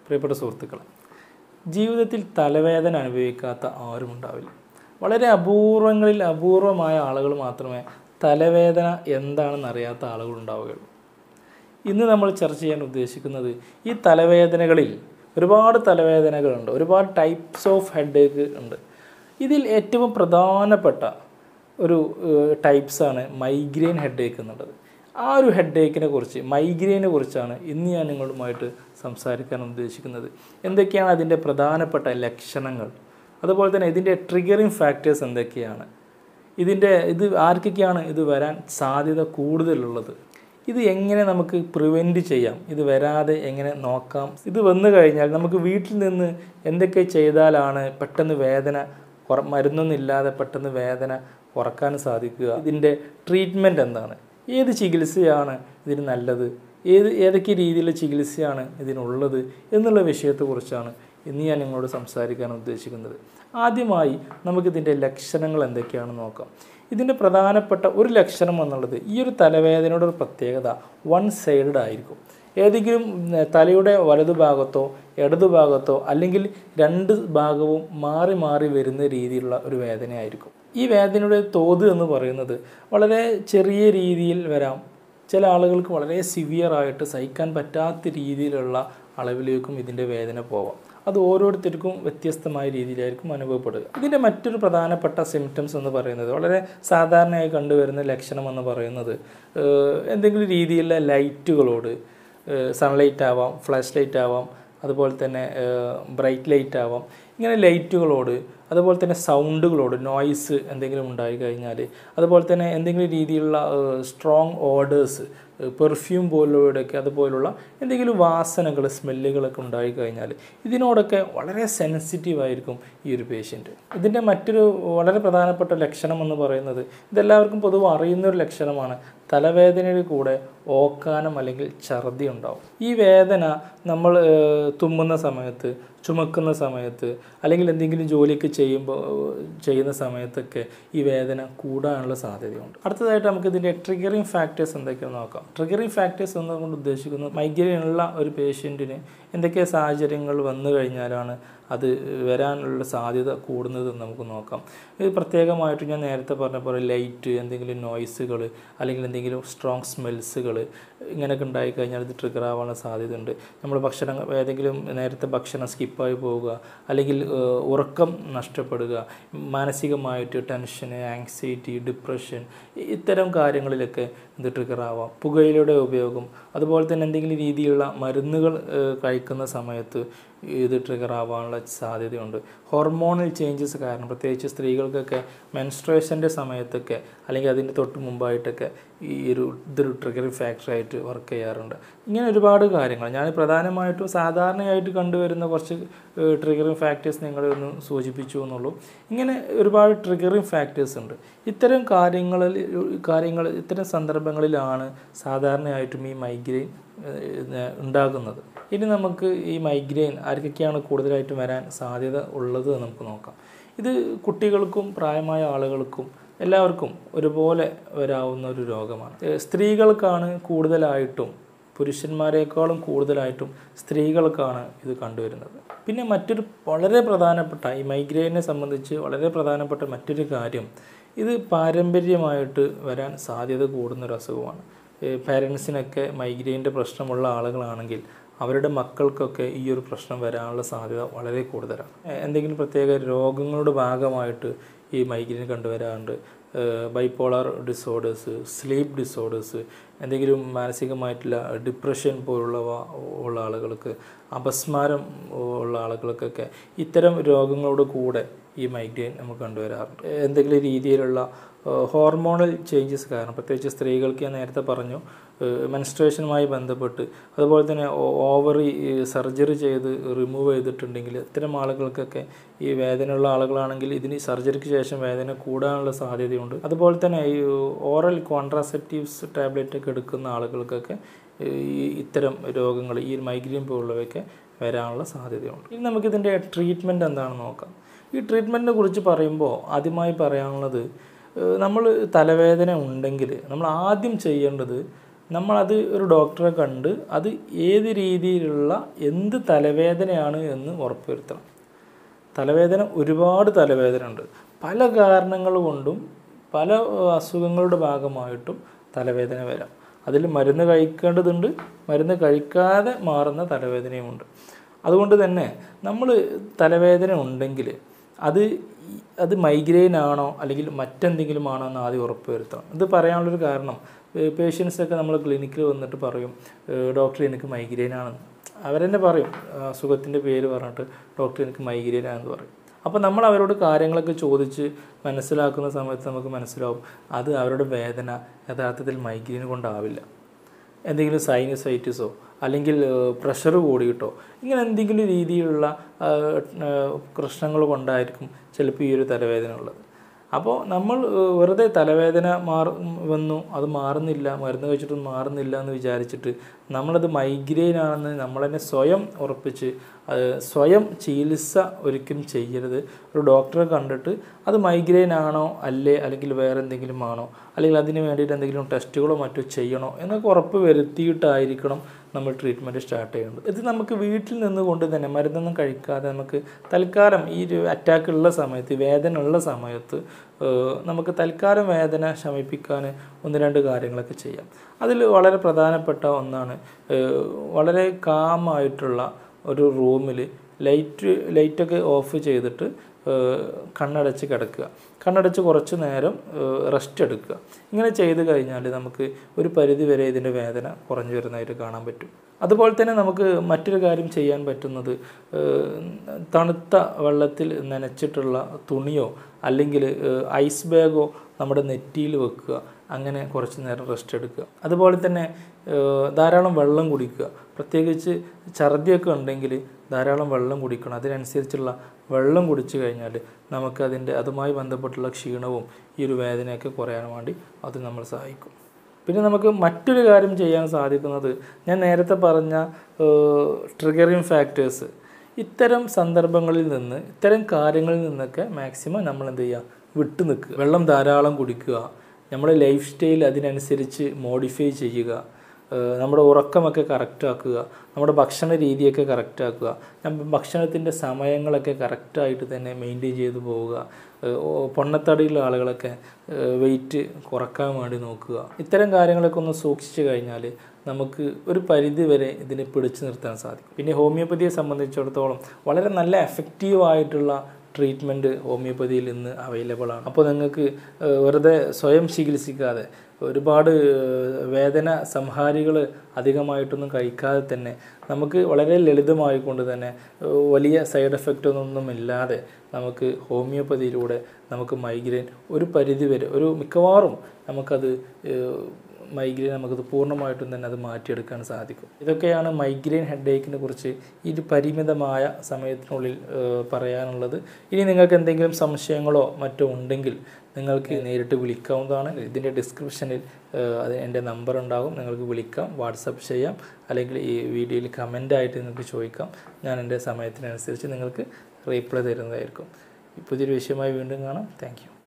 പ്രിയപ്പെട്ട സുഹൃത്തുക്കളെ ജീവിതത്തിൽ തലവേദന അനുഭവിക്കാത്ത ആരും ഉണ്ടാവില്ല വളരെ അപൂർവങ്ങളിൽ അപൂർവമായ ആളുകൾ മാത്രമേ തലവേദന എന്താണെന്ന് അറിയാത്ത ആളുകൾ ഉണ്ടാവുകയുള്ളൂ ഇന്ന് നമ്മൾ ചർച്ച ചെയ്യാൻ ഉദ്ദേശിക്കുന്നത് ഈ തലവേദനകളിൽ ഒരുപാട് തലവേദനകളുണ്ട് ഒരുപാട് ടൈപ്സ് ഓഫ് ഹെഡേക്ക് ഉണ്ട് ഇതിൽ ഏറ്റവും പ്രധാനപ്പെട്ട ഒരു ടൈപ്സാണ് മൈഗ്രെയിൻ ഹെഡേക്ക് എന്നുള്ളത് ആ ഒരു ഹെഡേക്കിനെ കുറിച്ച് മൈഗ്രെയിനെ കുറിച്ചാണ് ഇന്ന് ഞാൻ നിങ്ങളുമായിട്ട് സംസാരിക്കാൻ ഉദ്ദേശിക്കുന്നത് എന്തൊക്കെയാണ് അതിൻ്റെ പ്രധാനപ്പെട്ട ലക്ഷണങ്ങൾ അതുപോലെ തന്നെ ഇതിൻ്റെ ട്രിഗറിങ് ഫാക്ടേഴ്സ് എന്തൊക്കെയാണ് ഇതിൻ്റെ ഇത് ആർക്കൊക്കെയാണ് ഇത് വരാൻ സാധ്യത കൂടുതലുള്ളത് ഇത് എങ്ങനെ നമുക്ക് പ്രിവെൻറ്റ് ചെയ്യാം ഇത് വരാതെ എങ്ങനെ നോക്കാം ഇത് വന്നു കഴിഞ്ഞാൽ നമുക്ക് വീട്ടിൽ നിന്ന് എന്തൊക്കെ ചെയ്താലാണ് പെട്ടെന്ന് വേദന കുറ മരുന്നൊന്നുമില്ലാതെ പെട്ടെന്ന് വേദന കുറക്കാൻ സാധിക്കുക ഇതിൻ്റെ ട്രീറ്റ്മെൻറ്റ് എന്താണ് ഏത് ചികിത്സയാണ് ഇതിന് നല്ലത് ഏത് ഏതൊക്കെ രീതിയിലുള്ള ചികിത്സയാണ് ഇതിനുള്ളത് എന്നുള്ള വിഷയത്തെക്കുറിച്ചാണ് ഇന്ന് ഞാൻ നിങ്ങളോട് സംസാരിക്കാൻ ഉദ്ദേശിക്കുന്നത് ആദ്യമായി നമുക്കിതിൻ്റെ ലക്ഷണങ്ങൾ എന്തൊക്കെയാണെന്ന് നോക്കാം ഇതിൻ്റെ പ്രധാനപ്പെട്ട ഒരു ലക്ഷണം എന്നുള്ളത് ഈ ഒരു തലവേദനയുടെ ഒരു പ്രത്യേകത വൺ സൈഡഡ് ആയിരിക്കും ഏതെങ്കിലും തലയുടെ വലതുഭാഗത്തോ ഇടതുഭാഗത്തോ അല്ലെങ്കിൽ രണ്ട് ഭാഗവും മാറി മാറി വരുന്ന രീതിയിലുള്ള ഒരു വേദനയായിരിക്കും ഈ വേദനയുടെ തോത് എന്ന് പറയുന്നത് വളരെ ചെറിയ രീതിയിൽ വരാം ചില ആളുകൾക്ക് വളരെ സിവിയർ ആയിട്ട് സഹിക്കാൻ പറ്റാത്ത രീതിയിലുള്ള അളവിലേക്കും ഇതിൻ്റെ വേദന പോവാം അത് ഓരോരുത്തർക്കും വ്യത്യസ്തമായ രീതിയിലായിരിക്കും അനുഭവപ്പെടുക ഇതിൻ്റെ മറ്റൊരു പ്രധാനപ്പെട്ട സിംറ്റംസ് എന്ന് പറയുന്നത് വളരെ സാധാരണയായി കണ്ടുവരുന്ന ലക്ഷണം എന്ന് പറയുന്നത് എന്തെങ്കിലും രീതിയിലുള്ള ലൈറ്റുകളോട് സൺലൈറ്റ് ആവാം ഫ്ലാഷ് ലൈറ്റ് ആവാം അതുപോലെ തന്നെ ബ്രൈറ്റ് ലൈറ്റ് ആവാം ഇങ്ങനെ ലൈറ്റുകളോട് അതുപോലെ തന്നെ സൗണ്ടുകളോട് നോയ്സ് എന്തെങ്കിലും ഉണ്ടായി കഴിഞ്ഞാൽ അതുപോലെ തന്നെ എന്തെങ്കിലും രീതിയിലുള്ള സ്ട്രോങ് ഓർഡേഴ്സ് പെർഫ്യൂം പോലുള്ളവയുടെയൊക്കെ അതുപോലുള്ള എന്തെങ്കിലും വാസനകൾ സ്മെല്ലുകളൊക്കെ ഉണ്ടായി കഴിഞ്ഞാൽ ഇതിനോടൊക്കെ വളരെ സെൻസിറ്റീവ് ആയിരിക്കും ഈ ഒരു പേഷ്യൻറ്റ് ഇതിൻ്റെ മറ്റൊരു വളരെ പ്രധാനപ്പെട്ട ലക്ഷണം എന്ന് പറയുന്നത് ഇതെല്ലാവർക്കും പൊതുവെ അറിയുന്ന ഒരു ലക്ഷണമാണ് തലവേദനയുടെ കൂടെ ഓക്കാനം അല്ലെങ്കിൽ ഛർദി ഉണ്ടാവും ഈ വേദന നമ്മൾ തുമ്മുന്ന സമയത്ത് ചുമക്കുന്ന സമയത്ത് അല്ലെങ്കിൽ എന്തെങ്കിലും ജോലിയൊക്കെ ചെയ്യുമ്പോൾ ചെയ്യുന്ന സമയത്തൊക്കെ ഈ വേദന കൂടാനുള്ള സാധ്യതയുണ്ട് അടുത്തതായിട്ട് നമുക്ക് ഇതിൻ്റെ ട്രിഗറിങ് ഫാക്ടേഴ്സ് എന്തൊക്കെയാണെന്ന് നോക്കാം ട്രിഗറിങ് ഫാക്ടേഴ്സ് എന്നുകൊണ്ട് ഉദ്ദേശിക്കുന്നത് മൈഗ്രെയിൻ ഉള്ള ഒരു പേഷ്യൻറ്റിന് എന്തൊക്കെ സാഹചര്യങ്ങൾ വന്നു കഴിഞ്ഞാലാണ് അത് വരാനുള്ള സാധ്യത കൂടുന്നത് നമുക്ക് നോക്കാം ഇത് പ്രത്യേകമായിട്ട് ഞാൻ നേരത്തെ പറഞ്ഞ പോലെ ലൈറ്റ് എന്തെങ്കിലും നോയ്സുകൾ അല്ലെങ്കിൽ എന്തെങ്കിലും സ്ട്രോങ് സ്മെൽസുകൾ ഇങ്ങനെയൊക്കെ ഉണ്ടായി കഴിഞ്ഞാൽ ഇത് ട്രിഗർ ആവാനുള്ള സാധ്യതയുണ്ട് നമ്മൾ ഭക്ഷണം ഏതെങ്കിലും നേരത്തെ ഭക്ഷണം സ്കിപ്പായി പോവുക അല്ലെങ്കിൽ ഉറക്കം നഷ്ടപ്പെടുക മാനസികമായിട്ട് ടെൻഷൻ ആങ്സൈറ്റി ഡിപ്രഷൻ ഇത്തരം കാര്യങ്ങളിലൊക്കെ ഇത് ട്രിഗർ ആവാം പുകയിലയുടെ ഉപയോഗം അതുപോലെ തന്നെ എന്തെങ്കിലും രീതിയിലുള്ള മരുന്നുകൾ കഴിക്കുന്ന സമയത്ത് ഇത് ട്രിഗർ ആവാനുള്ള സാധ്യതയുണ്ട് ഹോർമോണൽ ചേഞ്ചസ് കാരണം പ്രത്യേകിച്ച് സ്ത്രീകൾക്കൊക്കെ മെൻസ്ട്രേഷൻ്റെ സമയത്തൊക്കെ അല്ലെങ്കിൽ അതിൻ്റെ തൊട്ട് മുമ്പായിട്ടൊക്കെ ഈ ഒരു ഇതൊരു ട്രിഗറിങ് ഫാക്ടറായിട്ട് വർക്ക് ചെയ്യാറുണ്ട് ഇങ്ങനെ ഒരുപാട് കാര്യങ്ങൾ ഞാൻ പ്രധാനമായിട്ടും സാധാരണയായിട്ട് കണ്ടുവരുന്ന കുറച്ച് ട്രിഗറിങ് ഫാക്ടേഴ്സ് നിങ്ങളെ ഒന്ന് സൂചിപ്പിച്ചു എന്നുള്ളൂ ഇങ്ങനെ ഒരുപാട് ട്രിഗറിങ് ഫാക്ടേഴ്സ് ഉണ്ട് ഇത്തരം കാര്യങ്ങളിൽ കാര്യങ്ങൾ ഇത്തരം സന്ദർഭങ്ങളിലാണ് സാധാരണയായിട്ടും ഈ മൈഗ്രെയിൻ ഉണ്ടാകുന്നത് ഇനി നമുക്ക് ഈ മൈഗ്രെയിൻ ആർക്കൊക്കെയാണ് കൂടുതലായിട്ടും വരാൻ സാധ്യത ഉള്ളത് എന്ന് നമുക്ക് നോക്കാം ഇത് കുട്ടികൾക്കും പ്രായമായ ആളുകൾക്കും എല്ലാവർക്കും ഒരുപോലെ വരാവുന്ന ഒരു രോഗമാണ് സ്ത്രീകൾക്കാണ് കൂടുതലായിട്ടും പുരുഷന്മാരെക്കാളും കൂടുതലായിട്ടും സ്ത്രീകൾക്കാണ് ഇത് കണ്ടുവരുന്നത് പിന്നെ മറ്റൊരു വളരെ പ്രധാനപ്പെട്ട ഈ മൈഗ്രെയിനെ സംബന്ധിച്ച് വളരെ പ്രധാനപ്പെട്ട മറ്റൊരു കാര്യം ഇത് പാരമ്പര്യമായിട്ട് വരാൻ സാധ്യത കൂടുന്ന ഒരു അസുഖമാണ് പാരൻസിനൊക്കെ മൈഗ്രെയിൻ്റെ പ്രശ്നമുള്ള ആളുകളാണെങ്കിൽ അവരുടെ മക്കൾക്കൊക്കെ ഈ ഒരു പ്രശ്നം വരാനുള്ള സാധ്യത വളരെ കൂടുതലാണ് എന്തെങ്കിലും പ്രത്യേക രോഗങ്ങളുടെ ഭാഗമായിട്ട് ഈ മൈഗ്രെയിൻ കണ്ടുവരാറുണ്ട് ബൈപ്പോളാർ ഡിസോർഡേഴ്സ് സ്ലീപ്പ് ഡിസോർഡേഴ്സ് എന്തെങ്കിലും മാനസികമായിട്ടുള്ള ഡിപ്രഷൻ പോലുള്ളവ ഉള്ള ആളുകൾക്ക് അപസ്മാരം ഉള്ള ആളുകൾക്കൊക്കെ ഇത്തരം രോഗങ്ങളോട് കൂടെ ഈ മൈഗ്രെയിൻ നമുക്ക് കണ്ടുവരാറുണ്ട് എന്തെങ്കിലും രീതിയിലുള്ള ഹോർമോണൽ ചേഞ്ചസ് കാരണം പ്രത്യേകിച്ച് സ്ത്രീകൾക്ക് ഞാൻ നേരത്തെ പറഞ്ഞു മെൻസ്ട്രേഷനുമായി ബന്ധപ്പെട്ട് അതുപോലെ തന്നെ ഓവറി സർജറി ചെയ്ത് റിമൂവ് ചെയ്തിട്ടുണ്ടെങ്കിൽ ഇത്തരം ആളുകൾക്കൊക്കെ ഈ വേദനയുള്ള ആളുകളാണെങ്കിൽ ഇതിന് സർജറിക്ക് ശേഷം വേദന കൂടാനുള്ള സാധ്യതയുണ്ട് അതുപോലെ തന്നെ ഈ ഓറൽ കോൺട്രാസെപ്റ്റീവ്സ് ടാബ്ലറ്റ് ഒക്കെ എടുക്കുന്ന ആളുകൾക്കൊക്കെ ഈ ഇത്തരം രോഗങ്ങൾ ഈ മൈഗ്രെയിൻ പോലുള്ളവയൊക്കെ വരാനുള്ള സാധ്യതയുണ്ട് ഇനി നമുക്കിതിൻ്റെ ട്രീറ്റ്മെൻറ്റ് എന്താണെന്ന് നോക്കാം ഈ ട്രീറ്റ്മെൻറ്റിനെ കുറിച്ച് പറയുമ്പോൾ ആദ്യമായി പറയാനുള്ളത് നമ്മൾ തലവേദന ഉണ്ടെങ്കിൽ നമ്മൾ ആദ്യം ചെയ്യേണ്ടത് നമ്മളത് ഒരു ഡോക്ടറെ കണ്ട് അത് ഏത് രീതിയിലുള്ള എന്ത് തലവേദനയാണ് എന്ന് ഉറപ്പുവരുത്തണം തലവേദന ഒരുപാട് തലവേദന ഉണ്ട് പല കാരണങ്ങൾ കൊണ്ടും പല ഏഹ്, അസുഖങ്ങളുടെ ഭാഗമായിട്ടും തലവേദന വരാം അതിൽ മരുന്ന് കഴിക്കേണ്ടതുണ്ട് മരുന്ന് കഴിക്കാതെ മാറുന്ന തലവേദനയുമുണ്ട് അതുകൊണ്ട് തന്നെ നമ്മൾ തലവേദന ഉണ്ടെങ്കിൽ അത് ഈ- അത് മൈഗ്രെയിൻ ആണോ അല്ലെങ്കിൽ മറ്റെന്തെങ്കിലും ആണോ എന്ന് ആദ്യം ഉറപ്പ് വരുത്തണം ഇത് പറയാനുള്ളൊരു കാരണം പേഷ്യൻസ് ഒക്കെ നമ്മൾ ക്ലിനിക്കിൽ വന്നിട്ട് പറയും ഡോക്ടർ എനിക്ക് മൈഗ്രെയിൻ ആണെന്ന് അവരെന്നെ പറയും അസുഖത്തിൻ്റെ പേര് പറഞ്ഞിട്ട് ഡോക്ടർ എനിക്ക് മൈഗ്രെയിൻ ആണെന്ന് പറയും അപ്പോൾ നമ്മൾ അവരോട് കാര്യങ്ങളൊക്കെ ചോദിച്ച് മനസ്സിലാക്കുന്ന സമയത്ത് നമുക്ക് മനസ്സിലാവും അത് അവരുടെ വേദന യഥാർത്ഥത്തിൽ മൈഗ്രെയിൻ കൊണ്ടാവില്ല എന്തെങ്കിലും സൈനസൈറ്റിസോ അല്ലെങ്കിൽ പ്രഷർ കൂടിയിട്ടോ ഇങ്ങനെ എന്തെങ്കിലും രീതിയിലുള്ള പ്രശ്നങ്ങൾ കൊണ്ടായിരിക്കും ചിലപ്പോൾ ഈ ഒരു തലവേദന ഉള്ളത് അപ്പോൾ നമ്മൾ ഏഹ്, വെറുതെ തലവേദന മാറ വന്നു അത് മാറുന്നില്ല മരുന്ന് കഴിച്ചിട്ട് മാറുന്നില്ല എന്ന് വിചാരിച്ചിട്ട് നമ്മളത് മൈഗ്രെയിൻ ആണെന്ന് നമ്മൾ തന്നെ സ്വയം ഉറപ്പിച്ച് അത് സ്വയം ചികിത്സ ഒരിക്കലും ചെയ്യരുത് ഒരു ഡോക്ടറെ കണ്ടിട്ട് അത് മൈഗ്രെയിൻ ആണോ അല്ലേ അല്ലെങ്കിൽ വേറെ എന്തെങ്കിലും ആണോ അല്ലെങ്കിൽ അതിന് വേണ്ടിയിട്ട് എന്തെങ്കിലും ടെസ്റ്റുകളോ മറ്റോ ചെയ്യണോ എന്നൊക്കെ ഉറപ്പ് വരുത്തിയിട്ടായിരിക്കണം നമ്മൾ ട്രീറ്റ്മെൻറ്റ് സ്റ്റാർട്ട് ചെയ്യുന്നത് ഇത് നമുക്ക് വീട്ടിൽ നിന്നുകൊണ്ട് തന്നെ മരുന്നൊന്നും കഴിക്കാതെ നമുക്ക് തൽക്കാലം ഈ ഒരു അറ്റാക്ക് ഉള്ള സമയത്ത് വേദന ഉള്ള സമയത്ത് ഏഹ്, നമുക്ക് തൽക്കാലം വേദന ശമിപ്പിക്കാൻ ഒന്ന് രണ്ട് കാര്യങ്ങളൊക്കെ ചെയ്യാം അതിൽ വളരെ പ്രധാനപ്പെട്ട ഒന്നാണ് ഏഹ്, വളരെ കാമായിട്ടുള്ള ഒരു റൂമിൽ ലൈറ്റ് ലൈറ്റൊക്കെ ഓഫ് ചെയ്തിട്ട് ഏഹ്, കണ്ണടച്ച് കിടക്കുക കണ്ണടച്ച് കുറച്ച് നേരം റെസ്റ്റ് എടുക്കുക ഇങ്ങനെ ചെയ്ത് കഴിഞ്ഞാൽ നമുക്ക് ഒരു പരിധി വരെ ഇതിൻ്റെ വേദന കുറഞ്ഞു വരുന്നതായിട്ട് കാണാൻ പറ്റും അതുപോലെ തന്നെ നമുക്ക് മറ്റൊരു കാര്യം ചെയ്യാൻ പറ്റുന്നത് ഏഹ്, തണുത്ത വെള്ളത്തിൽ നനച്ചിട്ടുള്ള തുണിയോ അല്ലെങ്കിൽ ഏഹ്, ഐസ് ബാഗോ നമ്മുടെ നെറ്റിയിൽ വെക്കുക അങ്ങനെ കുറച്ച് നേരം റെസ്റ്റ് എടുക്കുക അതുപോലെ തന്നെ ഏഹ്, ധാരാളം വെള്ളം കുടിക്കുക പ്രത്യേകിച്ച് ഛർദിയൊക്കെ ഉണ്ടെങ്കിൽ ധാരാളം വെള്ളം കുടിക്കണം അതിനനുസരിച്ചുള്ള വെള്ളം കുടിച്ചു കഴിഞ്ഞാൽ നമുക്കതിൻ്റെ അതുമായി ബന്ധപ്പെട്ടുള്ള ക്ഷീണവും ഈ ഒരു വേദനയൊക്കെ കുറയാൻ വേണ്ടി അത് നമ്മൾ സഹായിക്കും പിന്നെ നമുക്ക് മറ്റൊരു കാര്യം ചെയ്യാൻ സാധിക്കുന്നത് ഞാൻ നേരത്തെ പറഞ്ഞ ട്രിഗറിങ് ഫാക്ടേഴ്സ് ഇത്തരം സന്ദർഭങ്ങളിൽ നിന്ന് ഇത്തരം കാര്യങ്ങളിൽ നിന്നൊക്കെ മാക്സിമം നമ്മൾ എന്ത് ചെയ്യുക വിട്ടു നിൽക്കുക വെള്ളം ധാരാളം കുടിക്കുക നമ്മുടെ ലൈഫ് സ്റ്റൈൽ അതിനനുസരിച്ച് മോഡിഫൈ ചെയ്യുക ഏഹ് നമ്മുടെ ഉറക്കമൊക്കെ കറക്റ്റ് ആക്കുക നമ്മുടെ ഭക്ഷണ രീതിയൊക്കെ കറക്റ്റ് ആക്കുക നമ്മ- ഭക്ഷണത്തിൻ്റെ സമയങ്ങളൊക്കെ കറക്റ്റായിട്ട് തന്നെ മെയിൻറ്റെയിൻ ചെയ്തു പോവുക ഏഹ് ഓ- പൊണ്ണത്തടിയുള്ള ആളുകളൊക്കെ വെയിറ്റ് കുറക്കാൻ വേണ്ടി നോക്കുക ഇത്തരം കാര്യങ്ങളൊക്കെ ഒന്ന് സൂക്ഷിച്ചു കഴിഞ്ഞാൽ നമുക്ക് ഒരു പരിധി വരെ ഇതിനെ പിടിച്ചു നിർത്താൻ സാധിക്കും പിന്നെ ഹോമിയോപ്പതിയെ സംബന്ധിച്ചിടത്തോളം വളരെ നല്ല എഫക്റ്റീവായിട്ടുള്ള ട്രീറ്റ്മെൻറ്റ് ഹോമിയോപ്പതിയിൽ ഇന്ന് അവൈലബിൾ ആണ് അപ്പോൾ നിങ്ങൾക്ക് ഏഹ്, വെറുതെ സ്വയം ചികിത്സിക്കാതെ ഒരുപാട് ഏഹ്, വേദന സംഹാരികൾ അധികമായിട്ടൊന്നും കഴിക്കാതെ തന്നെ നമുക്ക് വളരെ ലളിതമായിക്കൊണ്ട് തന്നെ ഏഹ്, വലിയ സൈഡ് എഫക്റ്റ് ഒന്നും ഇല്ലാതെ നമുക്ക് ഹോമിയോപ്പതിയിലൂടെ നമുക്ക് മൈഗ്രെയിൻ ഒരു പരിധി വരെ ഒരു മിക്കവാറും നമുക്കത് ഏഹ്, മൈഗ്രെയിൻ നമുക്കത് പൂർണ്ണമായിട്ടും തന്നെ അത് മാറ്റിയെടുക്കാൻ സാധിക്കും ഇതൊക്കെയാണ് മൈഗ്രെയിൻ ഹെഡേക്കിനെ കുറിച്ച് ഈ ഒരു പരിമിതമായ സമയത്തിനുള്ളിൽ ഏഹ്, പറയാനുള്ളത് ഇനി നിങ്ങൾക്ക് എന്തെങ്കിലും സംശയങ്ങളോ മറ്റോ ഉണ്ടെങ്കിൽ നിങ്ങൾക്ക് നേരിട്ട് വിളിക്കാവുന്നതാണ് ഇതിൻ്റെ ഡിസ്ക്രിപ്ഷനിൽ ഏഹ്, അത് എൻ്റെ നമ്പർ ഉണ്ടാകും നിങ്ങൾക്ക് വിളിക്കാം വാട്സപ്പ് ചെയ്യാം അല്ലെങ്കിൽ ഈ വീഡിയോയിൽ കമൻ്റായിട്ട് നിങ്ങൾക്ക് ചോദിക്കാം ഞാൻ എൻ്റെ സമയത്തിനനുസരിച്ച് നിങ്ങൾക്ക് റീപ്ലൈ തരുന്നതായിരിക്കും പുതിയൊരു വിഷയമായി വീണ്ടും കാണാം താങ്ക്